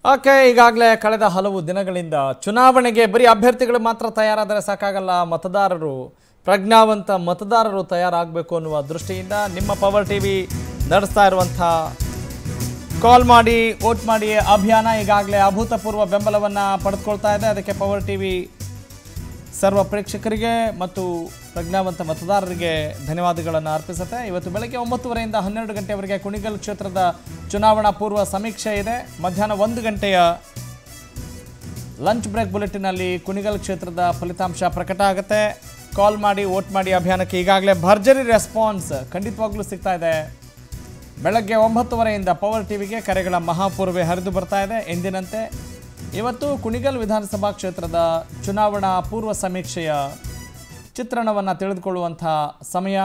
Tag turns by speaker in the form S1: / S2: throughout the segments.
S1: okay ಈಗಾಗಲೇ ಕಳೆದ ಹಲವು ದಿನಗಳಿಂದ ಚುನಾವಣೆಗೆ ಬರೀ ಅಭ್ಯರ್ಥಿಗಳು ಮಾತ್ರ ತಯಾರಾದರೆ ಸಾಕಾಗಲ್ಲ ಮತದಾರರು ಪ್ರಜ್ಞಾವಂತ ಮತದಾರರು ತಯಾರಾಗಬೇಕು ಅನ್ನುವ ದೃಷ್ಟಿಯಿಂದ ನಿಮ್ಮ ಪವರ್ ಟಿವಿ ನಡೆಸ್ತಾ ಇರುವಂಥ ಕಾಲ್ ಮಾಡಿ ವೋಟ್ ಮಾಡಿ ಅಭಿಯಾನ ಈಗಾಗಲೇ ಅಭೂತಪೂರ್ವ ಬೆಂಬಲವನ್ನು ಪಡೆದುಕೊಳ್ತಾ ಇದೆ ಅದಕ್ಕೆ ಪವರ್ ಟಿವಿ ಸರ್ವ ಪ್ರೇಕ್ಷಕರಿಗೆ ಮತ್ತು ಪ್ರಜ್ಞಾವಂತ ಮತದಾರರಿಗೆ ಧನ್ಯವಾದಗಳನ್ನು ಅರ್ಪಿಸುತ್ತೆ ಇವತ್ತು ಬೆಳಗ್ಗೆ ಒಂಬತ್ತುವರೆಯಿಂದ ಹನ್ನೆರಡು ಗಂಟೆವರೆಗೆ ಕುಣಿಗಲ್ ಕ್ಷೇತ್ರದ ಚುನಾವಣಾ ಪೂರ್ವ ಸಮೀಕ್ಷೆ ಇದೆ ಮಧ್ಯಾಹ್ನ ಒಂದು ಗಂಟೆಯ ಲಂಚ್ ಬ್ರೇಕ್ ಬುಲೆಟಿನಲ್ಲಿ ಕುಣಿಗಲ್ ಕ್ಷೇತ್ರದ ಫಲಿತಾಂಶ ಪ್ರಕಟ ಆಗುತ್ತೆ ಕಾಲ್ ಮಾಡಿ ವೋಟ್ ಮಾಡಿ ಅಭಿಯಾನಕ್ಕೆ ಈಗಾಗಲೇ ಭರ್ಜರಿ ರೆಸ್ಪಾನ್ಸ್ ಖಂಡಿತವಾಗ್ಲೂ ಸಿಗ್ತಾ ಇದೆ ಬೆಳಗ್ಗೆ ಒಂಬತ್ತುವರೆಯಿಂದ ಪವರ್ ಟಿವಿಗೆ ಕರೆಗಳ ಮಹಾಪೂರ್ವೆ ಹರಿದು ಬರ್ತಾ ಇದೆ ಎಂದಿನಂತೆ ಇವತ್ತು ಕುಣಿಗಲ್ ವಿಧಾನಸಭಾ ಕ್ಷೇತ್ರದ ಚುನಾವಣಾ ಪೂರ್ವ ಸಮೀಕ್ಷೆಯ ಚಿತ್ರಣವನ್ನು ತಿಳಿದುಕೊಳ್ಳುವಂಥ ಸಮಯ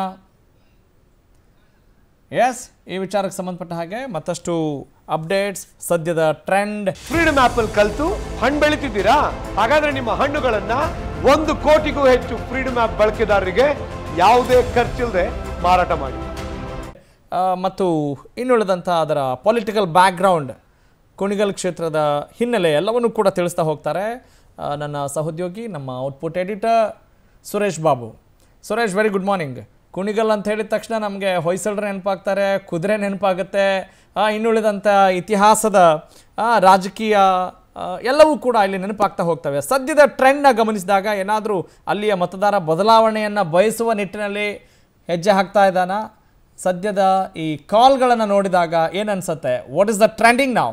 S1: ಎಸ್ ಈ ವಿಚಾರಕ್ಕೆ ಸಂಬಂಧಪಟ್ಟ ಹಾಗೆ ಮತ್ತಷ್ಟು ಅಪ್ಡೇಟ್ಸ್ ಸದ್ಯದ ಟ್ರೆಂಡ್
S2: ಫ್ರೀಡಮ್ ಆಪ್ ಅಲ್ಲಿ ಕಲ್ತು ಹಣ್ಣು ಬೆಳಿತಿದ್ದೀರಾ ಹಾಗಾದ್ರೆ ನಿಮ್ಮ ಹಣ್ಣುಗಳನ್ನ ಒಂದು ಕೋಟಿಗೂ ಹೆಚ್ಚು ಫ್ರೀಡಮ್ ಆಪ್ ಬಳಕೆದಾರರಿಗೆ ಯಾವುದೇ ಖರ್ಚಿಲ್ಲದೆ ಮಾರಾಟ ಮಾಡಿ
S1: ಆ, ಮತ್ತು ಇನ್ನುಳಿದಂಥ ಅದರ ಪೊಲಿಟಿಕಲ್ ಬ್ಯಾಕ್ಗ್ರೌಂಡ್ ಕುಣಿಗಲ್ ಕ್ಷೇತ್ರದ ಹಿನ್ನೆಲೆ ಎಲ್ಲವನ್ನೂ ಕೂಡ ತಿಳಿಸ್ತಾ ಹೋಗ್ತಾರೆ ಆ, ನನ್ನ ಸಹೋದ್ಯೋಗಿ ನಮ್ಮ output editor Suresh Babu Suresh very good morning Kunigal ಅಂತ ಹೇಳಿದ ತಕ್ಷಣ ನಮಗೆ ಹೊಯ್ಸಳರು ನೆನಪಾಗ್ತಾರೆ ಕುದುರೆ ನೆನಪಾಗುತ್ತೆ ಆ, ಇನ್ನುಳಿದಂಥ ಇತಿಹಾಸದ ಆ, ರಾಜಕೀಯ ಆ, ಎಲ್ಲವೂ ಕೂಡ ಇಲ್ಲಿ ನೆನಪಾಗ್ತಾ ಹೋಗ್ತವೆ ಸದ್ಯದ ಟ್ರೆಂಡ್ನ ಗಮನಿಸಿದಾಗ ಏನಾದರೂ ಅಲ್ಲಿಯ ಮತದಾರ ಬದಲಾವಣೆಯನ್ನು ಬಯಸುವ ನಿಟ್ಟಿನಲ್ಲಿ ಹೆಜ್ಜೆ ಹಾಕ್ತಾ ಇದ್ದಾನ ಸದ್ಯದ ಈ ಕಾಲ್ಗಳನ್ನು ನೋಡಿದಾಗ ಏನನ್ಸುತ್ತೆ ವಾಟ್ ಇಸ್ ದ ಟ್ರೆಂಡಿಂಗ್ ನಾವು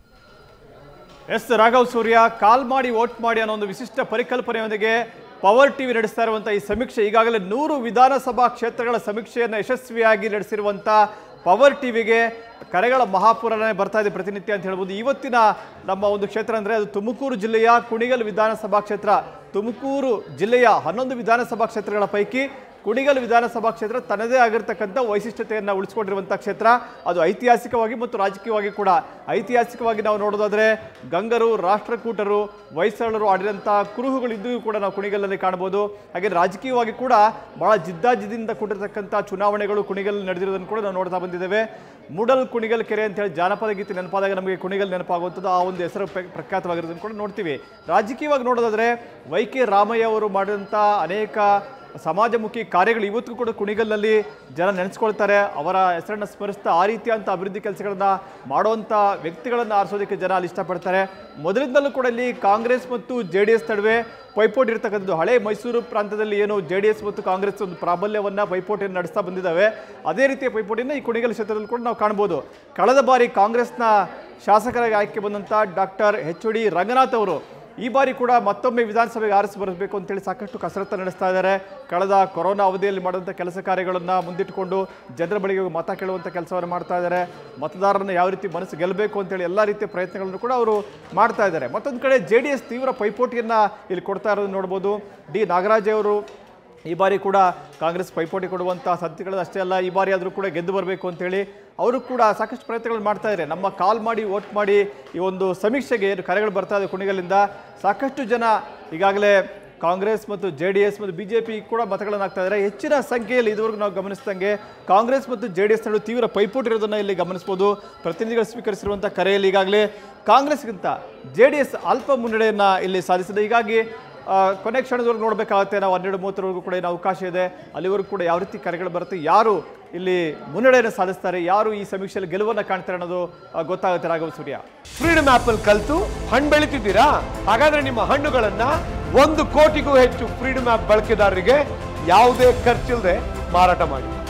S3: ಎಸ್ ರಾಘವ್ ಸೂರ್ಯ ಕಾಲ್ ಮಾಡಿ ವೋಟ್ ಮಾಡಿ ಅನ್ನೋ ಒಂದು ವಿಶಿಷ್ಟ ಪರಿಕಲ್ಪನೆಯೊಂದಿಗೆ ಪವರ್ ಟಿವಿ ನಡೆಸ್ತಾ ಇರುವಂಥ ಈ ಸಮೀಕ್ಷೆ ಈಗಾಗಲೇ ನೂರು ವಿಧಾನಸಭಾ ಕ್ಷೇತ್ರಗಳ ಸಮೀಕ್ಷೆಯನ್ನು ಯಶಸ್ವಿಯಾಗಿ ನಡೆಸಿರುವಂಥ ಪವರ್ ಟಿವಿಗೆ ಕರೆಗಳ ಮಹಾಪುರನೇ ಬರ್ತಾ ಇದೆ ಪ್ರತಿನಿತ್ಯ ಅಂತ ಹೇಳ್ಬೋದು ಇವತ್ತಿನ ನಮ್ಮ ಒಂದು ಕ್ಷೇತ್ರ ಅಂದರೆ ಅದು ತುಮಕೂರು ಜಿಲ್ಲೆಯ ಕುಣಿಗಲ್ ವಿಧಾನಸಭಾ ಕ್ಷೇತ್ರ ತುಮಕೂರು ಜಿಲ್ಲೆಯ ಹನ್ನೊಂದು ವಿಧಾನಸಭಾ ಕ್ಷೇತ್ರಗಳ ಪೈಕಿ ಕುಣಿಗಲ್ ವಿಧಾನಸಭಾ ಕ್ಷೇತ್ರ ತನ್ನದೇ ಆಗಿರ್ತಕ್ಕಂಥ ವೈಶಿಷ್ಟ್ಯತೆಯನ್ನು ಉಳಿಸ್ಕೊಂಡಿರುವಂಥ ಕ್ಷೇತ್ರ ಅದು ಐತಿಹಾಸಿಕವಾಗಿ ಮತ್ತು ರಾಜಕೀಯವಾಗಿ ಕೂಡ ಐತಿಹಾಸಿಕವಾಗಿ ನಾವು ನೋಡೋದಾದ್ರೆ ಗಂಗರು ರಾಷ್ಟ್ರಕೂಟರು ಹೊಯ್ಸಳರು ಆಡಿದಂಥ ಕುರುಹುಗಳು ಇದ್ದೂ ಕೂಡ ನಾವು ಕುಣಿಗಲ್ಲಲ್ಲಿ ಕಾಣಬಹುದು ಹಾಗೆ ರಾಜಕೀಯವಾಗಿ ಕೂಡ ಬಹಳ ಜಿದ್ದಾಜಿದ್ದಿಂದ ಕೂಡಿರ್ತಕ್ಕಂಥ ಚುನಾವಣೆಗಳು ಕುಣಿಗಲ್ ನಡೆದಿರೋದನ್ನು ಕೂಡ ನಾವು ನೋಡ್ತಾ ಬಂದಿದ್ದೇವೆ ಮೂಡಲ್ ಕುಣಿಗಲ್ ಕೆರೆ ಅಂತ ಹೇಳಿ ಜಾನಪದ ಗೀತೆ ನೆನಪಾದಾಗ ನಮಗೆ ಕುಣಿಗಲ್ ನೆನಪಾಗುವಂಥದ್ದು ಆ ಒಂದು ಹೆಸರು ಪ್ರ- ಪ್ರಖ್ಯಾತವಾಗಿರೋದನ್ನು ಕೂಡ ನೋಡ್ತೀವಿ ರಾಜಕೀಯವಾಗಿ ನೋಡೋದಾದ್ರೆ ವೈ ಕೆ ರಾಮಯ್ಯ ಅವರು ಮಾಡಿದಂಥ ಅನೇಕ ಸಮಾಜಮುಖಿ ಕಾರ್ಯಗಳು ಇವತ್ತು ಕೂಡ ಕುಣಿಗಲ್ನಲ್ಲಿ ಜನ ನೆನೆಸ್ಕೊಳ್ತಾರೆ ಅವರ ಹೆಸರನ್ನು ಸ್ಮರಿಸ್ತಾ ಆ ರೀತಿಯಂಥ ಅಭಿವೃದ್ಧಿ ಕೆಲಸಗಳನ್ನ ಮಾಡುವಂಥ ವ್ಯಕ್ತಿಗಳನ್ನು ಆರಿಸೋದಕ್ಕೆ ಜನ ಅಲ್ಲಿ ಇಷ್ಟಪಡ್ತಾರೆ ಮೊದಲಿಂದಲೂ ಕೂಡ ಇಲ್ಲಿ ಕಾಂಗ್ರೆಸ್ ಮತ್ತು ಜೆ ಡಿ ಎಸ್ ನಡುವೆ ಪೈಪೋಟಿ ಇರ್ತಕ್ಕಂಥದ್ದು ಹಳೆ ಮೈಸೂರು ಪ್ರಾಂತದಲ್ಲಿ ಏನು ಜೆ ಡಿ ಎಸ್ ಮತ್ತು ಕಾಂಗ್ರೆಸ್ ಒಂದು ಪ್ರಾಬಲ್ಯವನ್ನು ಪೈಪೋಟಿಯನ್ನು ನಡೆಸ್ತಾ ಬಂದಿದ್ದಾವೆ ಅದೇ ರೀತಿಯ ಪೈಪೋಟಿಯನ್ನು ಈ ಕುಣಿಗಲ್ ಕ್ಷೇತ್ರದಲ್ಲಿ ಕೂಡ ನಾವು ಕಾಣ್ಬೋದು ಕಳೆದ ಬಾರಿ ಕಾಂಗ್ರೆಸ್ನ ಶಾಸಕರಾಗಿ ಆಯ್ಕೆ ಬಂದಂಥ ಡಾಕ್ಟರ್ ಎಚ್ ಡಿ ರಂಗನಾಥ್ ಅವರು ಈ ಬಾರಿ ಕೂಡ ಮತ್ತೊಮ್ಮೆ ವಿಧಾನಸಭೆಗೆ ಆರಿಸಿ ಬರಬೇಕು ಅಂತೇಳಿ ಸಾಕಷ್ಟು ಕಸರತ್ತು ನಡೆಸ್ತಾ ಇದ್ದಾರೆ ಕಳೆದ ಕೊರೋನಾ ಅವಧಿಯಲ್ಲಿ ಮಾಡಿದಂಥ ಕೆಲಸ ಕಾರ್ಯಗಳನ್ನು ಮುಂದಿಟ್ಟುಕೊಂಡು ಜನರ ಬಳಿಗೆ ಹೋಗಿ ಮತ ಕೇಳುವಂಥ ಕೆಲಸವನ್ನು ಮಾಡ್ತಾ ಇದ್ದಾರೆ ಮತದಾರರನ್ನ ಯಾವ ರೀತಿ ಮನಸ್ಸು ಗೆಲ್ಲಬೇಕು ಅಂತೇಳಿ ಎಲ್ಲ ರೀತಿಯ ಪ್ರಯತ್ನಗಳನ್ನು ಕೂಡ ಅವರು ಮಾಡ್ತಾ ಇದ್ದಾರೆ ಮತ್ತೊಂದು ಕಡೆ ಜೆ ಡಿ ಎಸ್ ತೀವ್ರ ಪೈಪೋಟಿಯನ್ನು ಇಲ್ಲಿ ಕೊಡ್ತಾ ಇರೋದನ್ನ ನೋಡ್ಬೋದು ಡಿ ನಾಗರಾಜ್ ಅವರು ಈ ಬಾರಿ ಕೂಡ ಕಾಂಗ್ರೆಸ್ ಪೈಪೋಟಿ ಕೊಡುವಂಥ ಸಾಧ್ಯತೆಗಳು ಅಷ್ಟೇ ಅಲ್ಲ ಈ ಬಾರಿ ಆದರೂ ಕೂಡ ಗೆದ್ದು ಬರಬೇಕು ಅಂತೇಳಿ ಅವರು ಕೂಡ ಸಾಕಷ್ಟು ಪ್ರಯತ್ನಗಳು ಮಾಡ್ತಾ ಇದ್ದಾರೆ ನಮ್ಮ ಕಾಲ್ ಮಾಡಿ ವೋಟ್ ಮಾಡಿ ಈ ಒಂದು ಸಮೀಕ್ಷೆಗೆ ಏನು ಕರೆಗಳು ಬರ್ತಾ ಇದೆ ಕುಣಿಗಲಿಂದ ಸಾಕಷ್ಟು ಜನ ಈಗಾಗಲೇ ಕಾಂಗ್ರೆಸ್ ಮತ್ತು ಜೆ ಡಿ ಎಸ್ ಮತ್ತು ಬಿ ಜೆ ಪಿ ಕೂಡ ಮತಗಳನ್ನು ಹಾಕ್ತಾ ಇದ್ದಾರೆ ಹೆಚ್ಚಿನ ಸಂಖ್ಯೆಯಲ್ಲಿ ಇದುವರೆಗೂ ನಾವು ಗಮನಿಸಿದಂಗೆ ಕಾಂಗ್ರೆಸ್ ಮತ್ತು ಜೆ ಡಿ ಎಸ್ ನಡುವೆ ತೀವ್ರ ಪೈಪೋಟಿ ಇರೋದನ್ನು ಇಲ್ಲಿ ಗಮನಿಸ್ಬೋದು ಪ್ರತಿನಿಧಿಗಳು ಸ್ವೀಕರಿಸಿರುವಂಥ ಕರೆಯಲ್ಲಿ ಈಗಾಗಲೇ ಕಾಂಗ್ರೆಸ್ಗಿಂತ ಜೆ ಡಿ ಎಸ್ ಅಲ್ಪ ಮುನ್ನಡೆಯನ್ನು ಇಲ್ಲಿ ಸಾಧಿಸಿದೆ ಹೀಗಾಗಿ ಆ, ಕೊನೆ ಕ್ಷಣದವರೆಗೂ ನೋಡಬೇಕಾಗುತ್ತೆ ನಾವು ಹನ್ನೆರಡು ಮೂವತ್ತರವರೆಗೂ ಕೂಡ ಏನು ಅವಕಾಶ ಇದೆ ಅಲ್ಲಿವರೆಗೂ ಕೂಡ ಯಾವ ರೀತಿ ಕರೆಗಳು ಬರುತ್ತೆ ಯಾರು ಇಲ್ಲಿ ಮುನ್ನಡೆಯನ್ನು ಸಾಧಿಸ್ತಾರೆ ಯಾರು ಈ ಸಮೀಕ್ಷೆಯಲ್ಲಿ ಗೆಲುವನ್ನು ಕಾಣ್ತಾರೆ ಅನ್ನೋದು ಆ, ಗೊತ್ತಾಗುತ್ತೆ ರಾಘವ ಸೂರ್ಯ
S2: ಫ್ರೀಡಮ್ ಆಪ್ ಅಲ್ಲಿ ಕಲ್ತು ಹಣ್ಣು ಬೆಳಿತಿದ್ದೀರಾ ಹಾಗಾದ್ರೆ ನಿಮ್ಮ ಹಣ್ಣುಗಳನ್ನ ಒಂದು ಕೋಟಿಗೂ ಹೆಚ್ಚು ಫ್ರೀಡಮ್ ಆಪ್ ಬಳಕೆದಾರರಿಗೆ ಯಾವುದೇ ಖರ್ಚಿಲ್ಲದೆ ಮಾರಾಟ ಮಾಡಿ